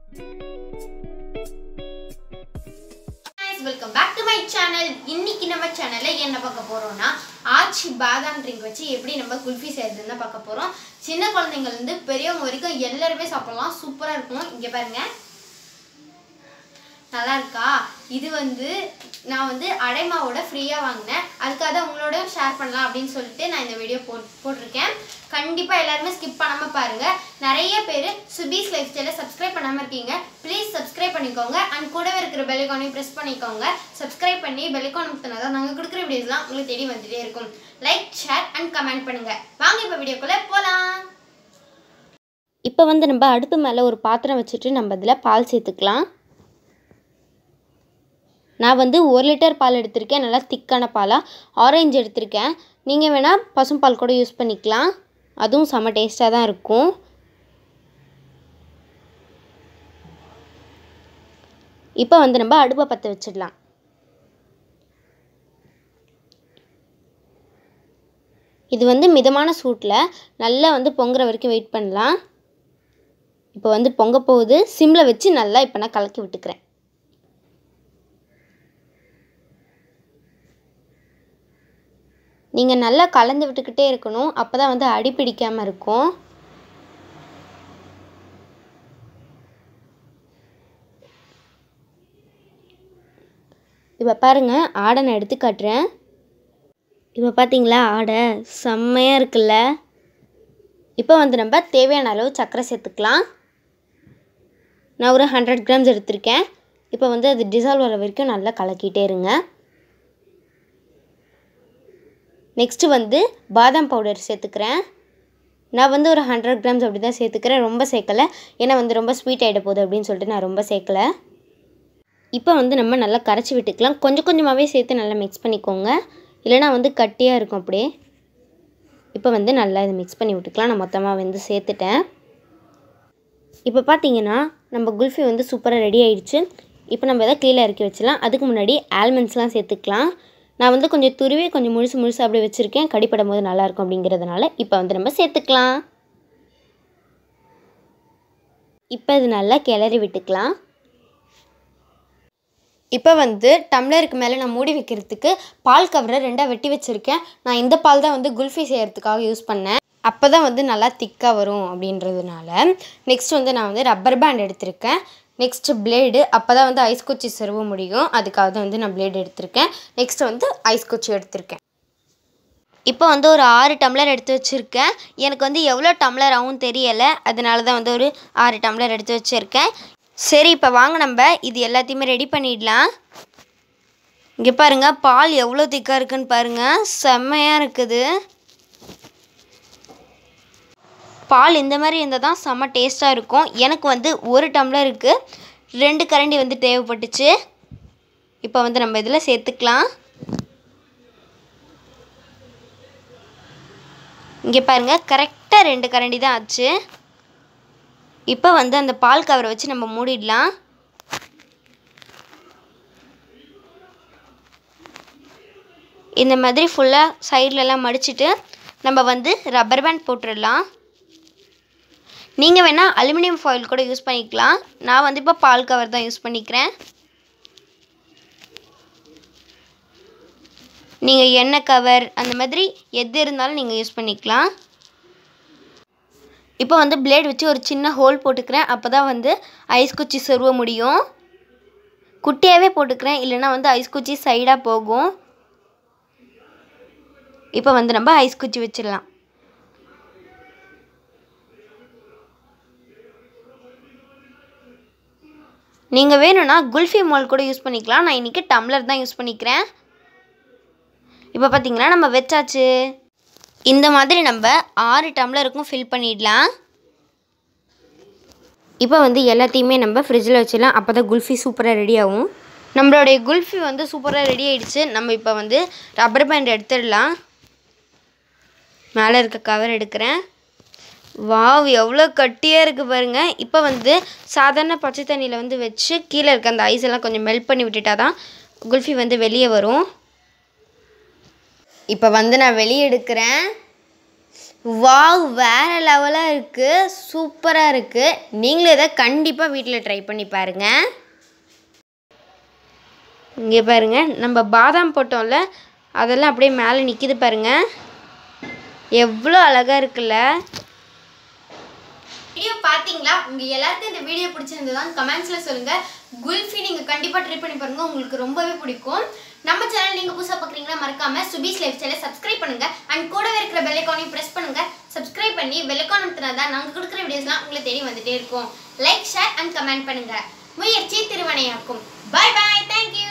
welcome back to my channel இன்னைக்கு நம்ம சேனல்ல என்ன பார்க்க போறோம்னா ஆச்சி பாதாம் ட்ரிங்க் வச்சு எப்படி நம்ம குல்ஃபி செய்யறதுன்னு தான் பார்க்க போறோம் சின்ன குழந்தைங்கள்ல இருந்து பெரியவங்க வரைக்கும் எல்லாருமே சாப்பிடலாம் சூப்பரா இருக்கும் இங்க பாருங்க நல்லா இருக்கா இது வந்து நான் வந்து அடைமாவோட ஃப்ரீயாக வாங்கினேன் அதுக்காக தான் உங்களோட ஷேர் பண்ணலாம் அப்படின்னு சொல்லிட்டு நான் இந்த வீடியோ போட் போட்டிருக்கேன் கண்டிப்பாக எல்லாருமே ஸ்கிப் பண்ணாமல் பாருங்கள் நிறைய பேர் சுபீஸ் லைஃப் ஸ்டைலை சப்ஸ்கிரைப் பண்ணாமல் இருக்கீங்க ப்ளீஸ் சப்ஸ்கிரைப் பண்ணிக்கோங்க அண்ட் கூடவே இருக்கிற பெல்லைக்கானையும் ப்ரெஸ் பண்ணிக்கோங்க சப்ஸ்கிரைப் பண்ணி பெல்லைக்கான் முத்தினா தான் நாங்கள் கொடுக்குற வீடியோஸ்லாம் உங்களுக்கு தேடி வந்துட்டே இருக்கும் லைக் ஷேர் அண்ட் கமெண்ட் பண்ணுங்கள் வாங்க இப்போ வீடியோக்குள்ளே போகலாம் இப்போ வந்து நம்ம அடுப்பு மேலே ஒரு பாத்திரம் வச்சுட்டு நம்ம இதில் பால் சேர்த்துக்கலாம் நான் வந்து ஒரு லிட்டர் பால் எடுத்திருக்கேன் நல்லா திக்கான பாலாக ஆரஞ்சு எடுத்திருக்கேன் நீங்கள் வேணால் பசும்பால் கூட யூஸ் பண்ணிக்கலாம் அதுவும் செம்ம டேஸ்ட்டாக தான் இருக்கும் இப்போ வந்து நம்ம அடுப்பை பற்ற வச்சிடலாம் இது வந்து மிதமான சூட்டில் நல்லா வந்து பொங்குற வரைக்கும் வெயிட் பண்ணலாம் இப்போ வந்து பொங்க போகுது சிம்மில் வச்சு நல்லா இப்போ நான் கலக்கி விட்டுக்கிறேன் நீங்கள் நல்லா கலந்து விட்டுக்கிட்டே இருக்கணும் அப்போ தான் வந்து அடி பிடிக்காமல் இருக்கும் இப்போ பாருங்கள் ஆடை நான் எடுத்து காட்டுறேன் இப்போ பார்த்தீங்களா ஆடை செம்மையாக இருக்குல்ல இப்போ வந்து நம்ம தேவையான அளவு சர்க்கரை சேர்த்துக்கலாம் நான் ஒரு ஹண்ட்ரட் கிராம்ஸ் எடுத்திருக்கேன் இப்போ வந்து அது டிசால்வ் வர வரைக்கும் நல்லா கலக்கிட்டே இருங்க நெக்ஸ்ட்டு வந்து பாதாம் பவுடர் சேர்த்துக்கிறேன் நான் வந்து ஒரு ஹண்ட்ரட் கிராம்ஸ் அப்படி தான் சேர்த்துக்கிறேன் ரொம்ப சேர்க்கலை ஏன்னா வந்து ரொம்ப ஸ்வீட் ஆகிட போகுது அப்படின்னு சொல்லிட்டு நான் ரொம்ப சேர்க்கலை இப்போ வந்து நம்ம நல்லா கரைச்சி விட்டுக்கலாம் கொஞ்சம் கொஞ்சமாகவே சேர்த்து நல்லா மிக்ஸ் பண்ணிக்கோங்க இல்லைனா வந்து கட்டியாக இருக்கும் அப்படியே இப்போ வந்து நல்லா இதை மிக்ஸ் பண்ணி விட்டுக்கலாம் நான் மொத்தமாக வந்து சேர்த்துட்டேன் இப்போ பார்த்தீங்கன்னா நம்ம குல்ஃபி வந்து சூப்பராக ரெடி ஆயிடுச்சு இப்போ நம்ம எதாவது கீழே இறக்கி வச்சிடலாம் அதுக்கு முன்னாடி ஆல்மண்ட்ஸ்லாம் சேர்த்துக்கலாம் நான் வந்து கொஞ்சம் துருவி கொஞ்சம் முழுசு முழுசு அப்படி வச்சுருக்கேன் கடிப்படும் போது நல்லாயிருக்கும் அப்படிங்கிறதுனால இப்போ வந்து நம்ம சேர்த்துக்கலாம் இப்போ இது நல்லா கிளறி விட்டுக்கலாம் இப்போ வந்து டம்ளருக்கு மேலே நான் மூடி வைக்கிறதுக்கு பால் கவரை ரெண்டாக வெட்டி வச்சுருக்கேன் நான் இந்த பால் தான் வந்து குல்ஃபி செய்கிறதுக்காக யூஸ் பண்ணேன் அப்போ தான் வந்து நல்லா திக்காக வரும் அப்படின்றதுனால நெக்ஸ்ட் வந்து நான் வந்து ரப்பர் பேண்ட் எடுத்திருக்கேன் நெக்ஸ்ட்டு பிளேடு அப்போ தான் வந்து ஐஸ் குச்சி செருவ முடியும் அதுக்காக தான் வந்து நான் பிளேடு எடுத்திருக்கேன் நெக்ஸ்ட் வந்து ஐஸ் குச்சி எடுத்திருக்கேன் இப்போ வந்து ஒரு ஆறு டம்ளர் எடுத்து வச்சுருக்கேன் எனக்கு வந்து எவ்வளோ டம்ளர் ஆகும் தெரியலை அதனால தான் வந்து ஒரு ஆறு டம்ளர் எடுத்து வச்சுருக்கேன் சரி இப்போ வாங்க நம்ம இது எல்லாத்தையுமே ரெடி பண்ணிடலாம் இங்கே பாருங்கள் பால் எவ்வளோ திக்காக இருக்குன்னு பாருங்கள் செம்மையாக இருக்குது பால் இந்த மாதிரி இருந்தால் தான் செம்ம டேஸ்ட்டாக இருக்கும் எனக்கு வந்து ஒரு டம்ளருக்கு ரெண்டு கரண்டி வந்து தேவைப்பட்டுச்சு இப்போ வந்து நம்ம இதில் சேர்த்துக்கலாம் இங்கே பாருங்கள் கரெக்டாக ரெண்டு கரண்டி தான் ஆச்சு இப்போ வந்து அந்த பால் கவரை வச்சு நம்ம மூடிடலாம் இந்த மாதிரி ஃபுல்லாக சைட்லலாம் மடிச்சுட்டு நம்ம வந்து ரப்பர் பேண்ட் போட்டுடலாம் நீங்கள் வேணால் அலுமினியம் ஃபாயில் கூட யூஸ் பண்ணிக்கலாம் நான் வந்து இப்போ பால் கவர் தான் யூஸ் பண்ணிக்கிறேன் நீங்கள் எண்ணெய் கவர் அந்த மாதிரி எது இருந்தாலும் நீங்கள் யூஸ் பண்ணிக்கலாம் இப்போ வந்து பிளேட் வச்சு ஒரு சின்ன ஹோல் போட்டுக்கிறேன் அப்போ தான் வந்து ஐஸ் குச்சி சொருவ முடியும் குட்டியாகவே போட்டுக்கிறேன் இல்லைன்னா வந்து ஐஸ் குச்சி சைடாக போகும் இப்போ வந்து நம்ம ஐஸ் குச்சி வச்சிடலாம் நீங்கள் வேணும்னா குல்ஃபி மால் கூட யூஸ் பண்ணிக்கலாம் நான் இன்றைக்கி டம்ளர் தான் யூஸ் பண்ணிக்கிறேன் இப்போ பார்த்தீங்கன்னா நம்ம வச்சாச்சு இந்த மாதிரி நம்ம ஆறு டம்ளருக்கும் ஃபில் பண்ணிடலாம் இப்போ வந்து எல்லாத்தையுமே நம்ம ஃப்ரிட்ஜில் வச்சிடலாம் அப்போ தான் குல்ஃபி சூப்பராக ரெடி ஆகும் நம்மளுடைய குல்ஃபி வந்து சூப்பராக ரெடி ஆயிடுச்சு நம்ம இப்போ வந்து ரப்பர் பேண்ட் எடுத்துடலாம் மேலே இருக்க கவர் எடுக்கிறேன் வாவ் எவ்வளோ கட்டியாக இருக்குது பாருங்க இப்போ வந்து சாதாரண பச்சை தண்ணியில் வந்து வச்சு கீழே இருக்க அந்த ஐஸ் எல்லாம் கொஞ்சம் மெல்ட் பண்ணி விட்டுட்டா தான் குல்ஃபி வந்து வெளியே வரும் இப்போ வந்து நான் வெளியே எடுக்கிறேன் வாவ் வேறு லெவலாக இருக்குது சூப்பராக இருக்குது நீங்களும் இதை கண்டிப்பாக வீட்டில் ட்ரை பண்ணி பாருங்கள் இங்கே பாருங்க நம்ம பாதாம் போட்டோம்ல அதெல்லாம் அப்படியே மேலே நிற்கிது பாருங்க எவ்வளோ அழகாக இருக்குல்ல வீடியோ பார்த்தீங்களா உங்க எல்லாருக்கும் இந்த வீடியோ பிடிச்சிருந்ததான் கமெண்ட்ஸ்ல சொல்லுங்க குல்ஃபி நீங்க கண்டிப்பா ட்ரை பண்ணி பாருங்க உங்களுக்கு ரொம்பவே பிடிக்கும் நம்ம சேனல் நீங்க புதுசா பார்க்குறீங்கன்னா மறக்காம சுபீஸ் லைஃப் ஸ்டைலை சப்ஸ்கிரைப் பண்ணுங்க அண்ட் கூடவே இருக்கிற பெல் ஐக்கானையும் பிரஸ் பண்ணுங்க சப்ஸ்கிரைப் பண்ணி பெல் ஐக்கான் அமுத்தினா தான் நாங்க கொடுக்குற வீடியோஸ்லாம் உங்களை தேடி வந்துட்டே இருக்கும் லைக் ஷேர் அண்ட் கமெண்ட் பண்ணுங்க முயற்சி திருவனையாக்கும் பை பை தேங்க்யூ